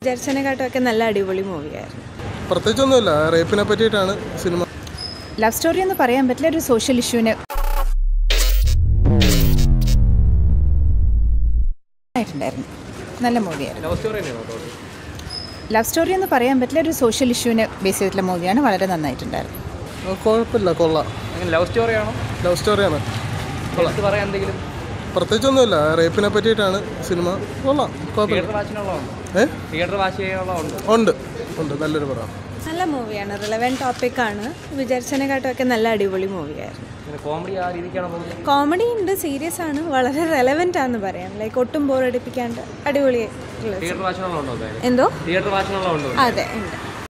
വിചാരിച്ചതിനെക്കാട്ടുമൊക്കെ നല്ല അടിപൊളി മൂവിയായിരുന്നു പ്രത്യേകിച്ചൊന്നുമില്ല റേപ്പിനെ പറ്റിയിട്ടാണ് സിനിമ ലവ് സ്റ്റോറി എന്ന് പറയാൻ പറ്റില്ല ഒരു സോഷ്യൽ ഇഷ്യൂവിന് ആയിട്ടുണ്ടായിരുന്നു നല്ല മൂവിയായിരുന്നു ലവ് സ്റ്റോറി എന്ന് പറയാൻ പറ്റില്ല ഒരു സോഷ്യൽ ഇഷ്യൂവിന് ബേസ് ചെയ്തിട്ടുള്ള മൂവിയാണ് വളരെ നന്നായിട്ടുണ്ടായിരുന്നു ആ, കുഴപ്പമില്ല കൊള്ളാം അങ്ങനെ ലവ് സ്റ്റോറിയാണോ ലവ് സ്റ്റോറിയാണ് എടുത്ത് പറയാൻ എന്തെങ്കിലും പ്രത്യേകിച്ചൊന്നുമില്ല റേപ്പിനെ പറ്റിയിട്ടാണ് സിനിമ കൊള്ളാം കുഴപ്പമില്ല തിയേറ്റർ വാച്ചിനുള്ള ഉണ്ടോ ഏ തിയേറ്റർ വാച്ച് ചെയ്യാനുള്ള ഉണ്ടോ ഉണ്ട് ഉണ്ട് നല്ലൊരു പടം നല്ല മൂവിയാണ് റിലവൻറ്റ് ടോപ്പിക്കാണ് വിചാരിച്ചതിനെക്കാട്ടുമൊക്കെ നല്ല അടിപൊളി മൂവിയായിരുന്നു ഇങ്ങനെ കോമഡി ആ രീതിക്കാണ് പോകുന്നത് കോമഡി ഉണ്ട് സീരിയസ് ആണ് വളരെ റെലവെൻ്റ് ആണെന്ന് പറയാം ലൈക്ക് ഒട്ടും ബോറടിപ്പിക്കാണ്ട് അടിപൊളിയായിട്ടുള്ള തിയേറ്റർ വാച്ചിനുള്ള ഉണ്ടോ എന്തായാലും എന്തോ തിയേറ്റർ വാച്ചിനുള്ള ഉണ്ടോ അതെ ഉണ്ട്